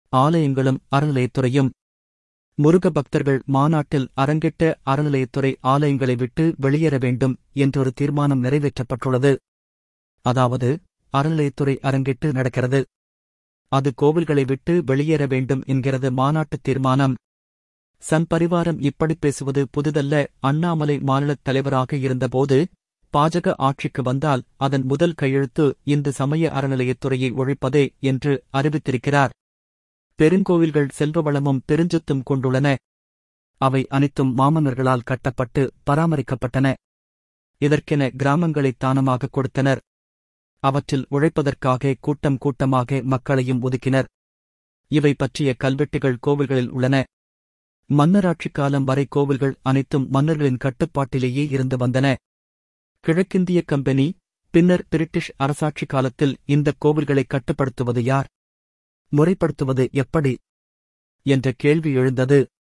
ஆலயங்களும் அறநிலையத்துறையும் முருக பக்தர்கள் மாநாட்டில் அரங்கிட்ட அறநிலையத்துறை ஆலயங்களை விட்டு வெளியேற வேண்டும் என்றொரு தீர்மானம் நிறைவேற்றப்பட்டுள்ளது அதாவது அறநிலையத்துறை அரங்கிட்டு நடக்கிறது அது கோவில்களை விட்டு வெளியேற வேண்டும் என்கிறது மாநாட்டுத் தீர்மானம் சன் பரிவாரம் இப்படி பேசுவது புதிதல்ல அண்ணாமலை மாநிலத் தலைவராக இருந்தபோது பாஜக ஆட்சிக்கு வந்தால் அதன் முதல் கையெழுத்து இந்து சமய அறநிலையத்துறையை ஒழிப்பதே என்று அறிவித்திருக்கிறார் பெருங்கோவில்கள் செல்வ வளமும் பெருஞ்சொத்தும் கொண்டுள்ளன அவை அனைத்தும் மாமன்னர்களால் கட்டப்பட்டு பராமரிக்கப்பட்டன இதற்கென கிராமங்களைத் தானமாக கொடுத்தனர் அவற்றில் உழைப்பதற்காக கூட்டம் கூட்டமாக மக்களையும் ஒதுக்கினர் இவை பற்றிய கல்வெட்டுகள் கோவில்களில் உள்ளன மன்னராட்சிக் காலம் வரை கோவில்கள் அனைத்தும் மன்னர்களின் கட்டுப்பாட்டிலேயே இருந்து வந்தன கிழக்கிந்திய கம்பெனி பின்னர் பிரிட்டிஷ் அரசாட்சி காலத்தில் இந்த கோவில்களை கட்டுப்படுத்துவது யார் முறைப்படுத்துவது எப்படி என்ற கேள்வி எழுந்தது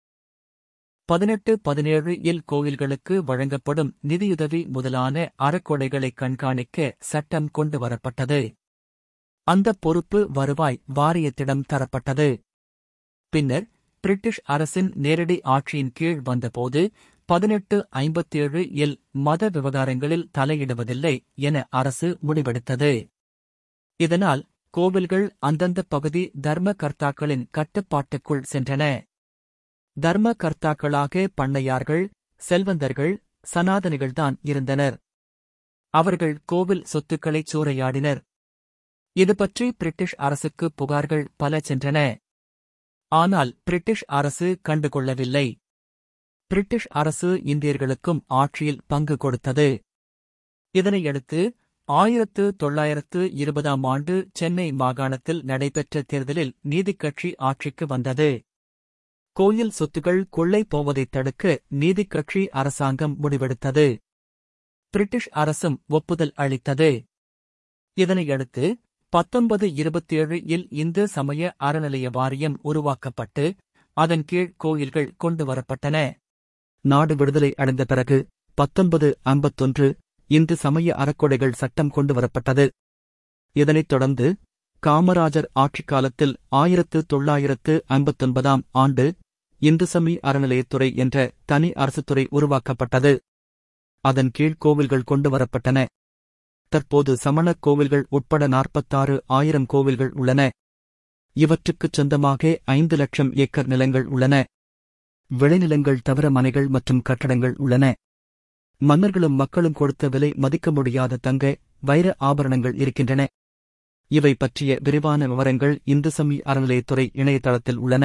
பதினெட்டு பதினேழு இல் கோயில்களுக்கு வழங்கப்படும் நிதியுதவி முதலான அறக்கொடைகளை கண்காணிக்க சட்டம் கொண்டு வரப்பட்டது அந்த பொறுப்பு வருவாய் வாரியத்திடம் தரப்பட்டது பின்னர் பிரிட்டிஷ் அரசின் நேரடி ஆட்சியின் கீழ் வந்தபோது பதினெட்டு ஐம்பத்தேழு இல் மத விவகாரங்களில் தலையிடுவதில்லை என அரசு முடிவெடுத்தது இதனால் கோவில்கள் அந்தந்த பகுதி தர்ம கர்த்தாக்களின் கட்டுப்பாட்டுக்குள் சென்றன தர்ம கர்த்தாக்களாக பண்ணையார்கள் செல்வந்தர்கள் சனாதனிகள்தான் இருந்தனர் அவர்கள் கோவில் சொத்துக்களைச் சூறையாடினர் இது பற்றி பிரிட்டிஷ் அரசுக்கு புகார்கள் பல சென்றன ஆனால் பிரிட்டிஷ் அரசு கண்டுகொள்ளவில்லை பிரிட்டிஷ் அரசு இந்தியர்களுக்கும் ஆட்சியில் பங்கு கொடுத்தது இதனையடுத்து ஆயிரத்து தொள்ளாயிரத்து இருபதாம் ஆண்டு சென்னை மாகாணத்தில் நடைபெற்ற தேர்தலில் நீதிக்கட்சி ஆட்சிக்கு வந்தது கோயில் சொத்துகள் கொள்ளை போவதைத் தடுக்க நீதிக்கட்சி அரசாங்கம் முடிவெடுத்தது பிரிட்டிஷ் அரசும் ஒப்புதல் அளித்தது இதனையடுத்து பத்தொன்பது இருபத்தேழு இல் இந்து சமய அறநிலைய வாரியம் உருவாக்கப்பட்டு அதன் கீழ் கோயில்கள் கொண்டு வரப்பட்டன நாடு விடுதலை அடைந்த பிறகு பத்தொன்பது ஐம்பத்தொன்று இந்து சமய அறக்கொடைகள் சட்டம் கொண்டு வரப்பட்டது இதனைத் தொடர்ந்து காமராஜர் ஆட்சிக் காலத்தில் ஆயிரத்து தொள்ளாயிரத்து ஐம்பத்தொன்பதாம் ஆண்டு இந்து சமய அறநிலையத்துறை என்ற தனி அரசுத்துறை உருவாக்கப்பட்டது அதன் கீழ் கோவில்கள் கொண்டு வரப்பட்டன தற்போது சமணக் கோவில்கள் உட்பட நாற்பத்தாறு ஆயிரம் கோவில்கள் உள்ளன இவற்றுக்குச் சொந்தமாக ஐந்து லட்சம் ஏக்கர் நிலங்கள் உள்ளன விளைநிலங்கள் தவிர மனைகள் மற்றும் கட்டடங்கள் உள்ளன மன்னர்களும் மக்களும் கொடுத்த விலை மதிக்க முடியாத தங்க வைர ஆபரணங்கள் இருக்கின்றன இவை பற்றிய விரிவான விவரங்கள் இந்து சமய அறநிலையத்துறை இணையதளத்தில் உள்ளன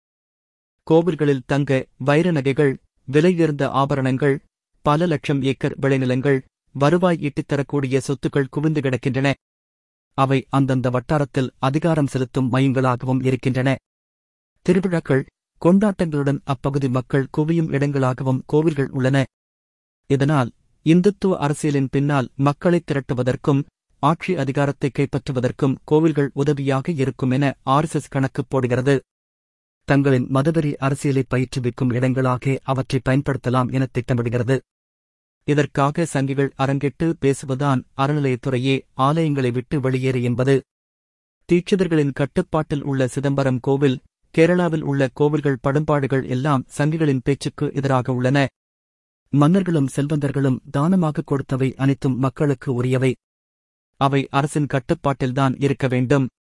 கோவில்களில் தங்க வைர நகைகள் விலையுயர்ந்த ஆபரணங்கள் பல லட்சம் ஏக்கர் விளைநிலங்கள் வருவாய் ஈட்டித் தரக்கூடிய சொத்துக்கள் குவிந்து கிடக்கின்றன அவை அந்தந்த வட்டாரத்தில் அதிகாரம் செலுத்தும் மையங்களாகவும் இருக்கின்றன திருவிழாக்கள் கொண்டாட்டங்களுடன் அப்பகுதி மக்கள் குவியும் இடங்களாகவும் கோவில்கள் உள்ளன இதனால் இந்துத்துவ அரசியலின் பின்னால் மக்களைத் திரட்டுவதற்கும் ஆட்சி அதிகாரத்தை கைப்பற்றுவதற்கும் கோவில்கள் உதவியாக இருக்கும் என ஆர்எஸ்எஸ் கணக்கு போடுகிறது தங்களின் மதவெறி அரசியலை பயிற்றுவிக்கும் இடங்களாக அவற்றை பயன்படுத்தலாம் என திட்டமிடுகிறது இதற்காக சங்கிகள் அரங்கிட்டு பேசுவதான் அறநிலையத்துறையே ஆலயங்களை விட்டு வெளியேறு என்பது தீட்சிதர்களின் கட்டுப்பாட்டில் உள்ள சிதம்பரம் கோவில் கேரளாவில் உள்ள கோவில்கள் படும்பாடுகள் எல்லாம் சங்கிகளின் பேச்சுக்கு எதிராக உள்ளன மன்னர்களும் செல்வந்தர்களும் தானமாக கொடுத்தவை அனைத்தும் மக்களுக்கு உரியவை அவை அரசின் கட்டுப்பாட்டில்தான் இருக்க வேண்டும்